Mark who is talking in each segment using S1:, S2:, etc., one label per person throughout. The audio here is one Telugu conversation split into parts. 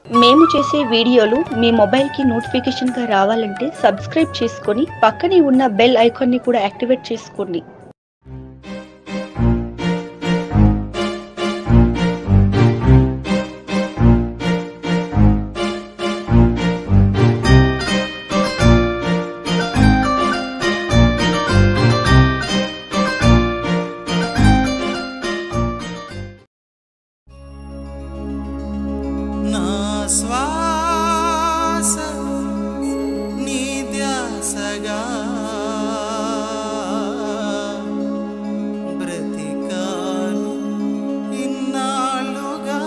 S1: మేము చేసే వీడియోలు మీ మొబైల్కి నోటిఫికేషన్గా రావాలంటే సబ్స్క్రైబ్ చేసుకొని పక్కనే ఉన్న బెల్ ఐకాన్ని కూడా యాక్టివేట్ చేసుకోండి
S2: నా శ్వాస నీ ధ్యాసగా బ్రతికాను ఇన్నాళ్ళుగా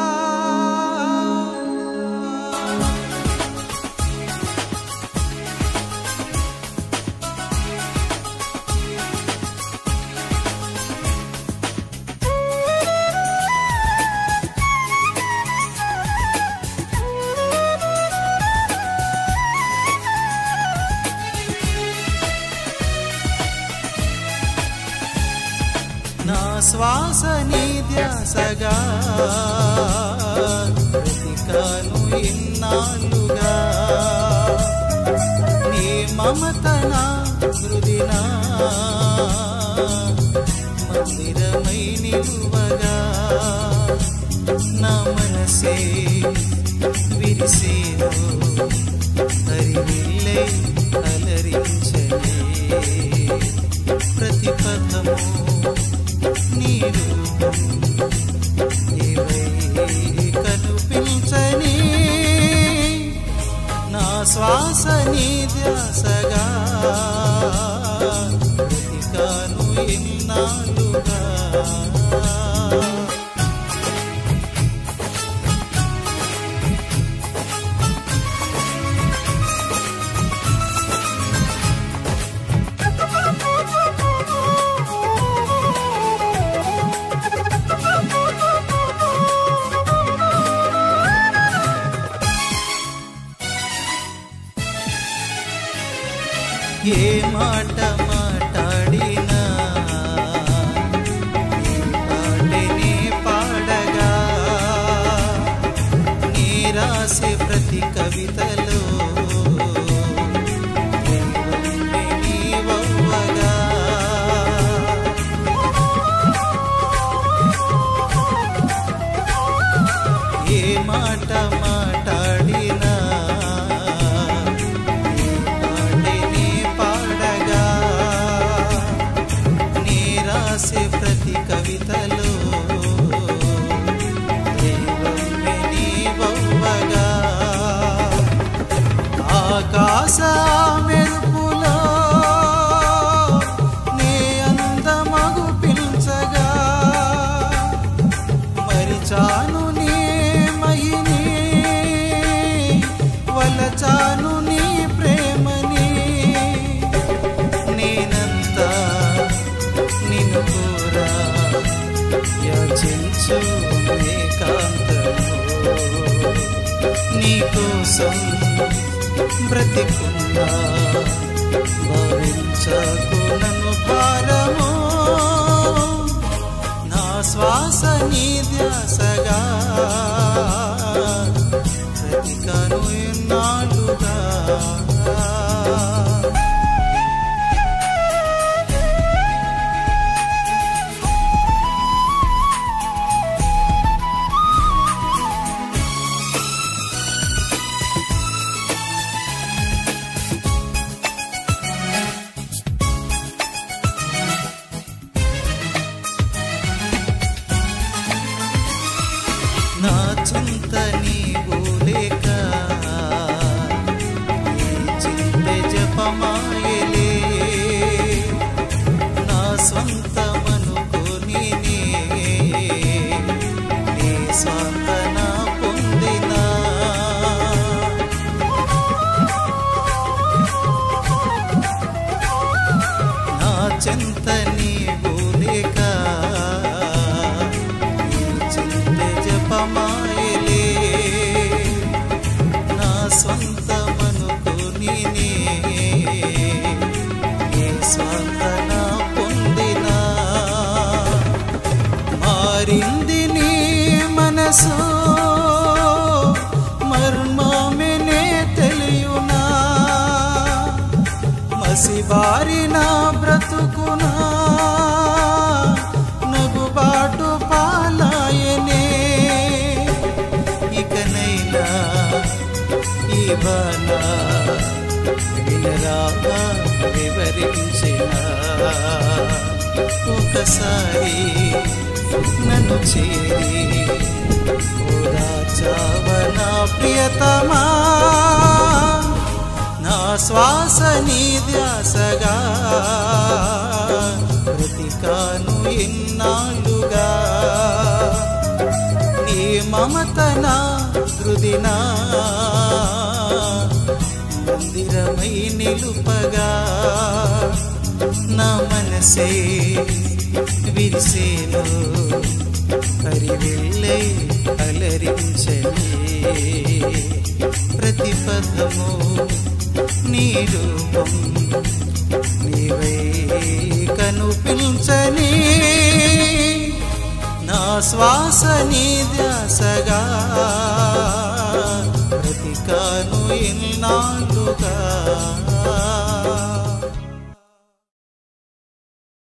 S2: నా శ్వాస నీ ధ్యాసగా బ్రతికాను ఇన్నాళ్ళుగా నీ మమత నా హృదినా మందిరమై నిలువగా నా మనసే విరిసేను హరివిల్లై అలరించలే ప్రతి పదము నీ రూపం ఏవై కనిపించని నా శ్వాస నీ ధ్యాసగా బ్రతికాను ఎన్నాళ్ళుగా ఏ మాట మాట్లాడినా నీ పాటనే పాడగా నీ రాసే ప్రతి కవితలో నీవుండి నీవవ్వగా ఏ మాట మాట్లాడినా నీ పాటనే పాడగా నీ రాసే ప్రతి కవితలో దైవమే నీవవ్వగా ఆకాశ మెరుపులో నీ అందమగు పిల్చగా మరిచాను నీ మహిని వలచాను నీ ప్రేమని నేనంతా నిన్ను కోరా యాచించు ఏకాంతము నీకోసం బ్రతికున్నా భావించకు నన్ను భారము నా శ్వాస నీ ధ్యాసగా బ్రతికాను ఎన్నాళ్ళుగా నా చింత నీవు లేక ఈ చింత జపమాయలే నా స్వంతమనుకొని నీ స్వాంతన పొందినా నా చింత నీవు లేక ఈ చింత జపమాయలే నా స్వంతమనుకొని నీ స్వంతన పొందినా మారింది నీ మనసు బారిన బ్రతుకునా నగుబాటు పాలాయనే ఇకనైనా ఈ బాణ వినరాగా వివరించిన ఒకసారి నన్ను చేరి ఓదాచావనా ప్రియతమా నా శ్వాస నీ ధ్యాసగా బ్రతికాను ఎన్నాళ్ళుగా నీ మమత నా హృదినా మందిరమై నిలుపగా నా మనసే విరిసేను హరివిల్లై అలరించని ప్రతి పదము నీ రూపం నీవై కనుపించని నా శ్వాస నీ ధ్యాసగా బ్రతికాను ఇన్నాళ్ళుగా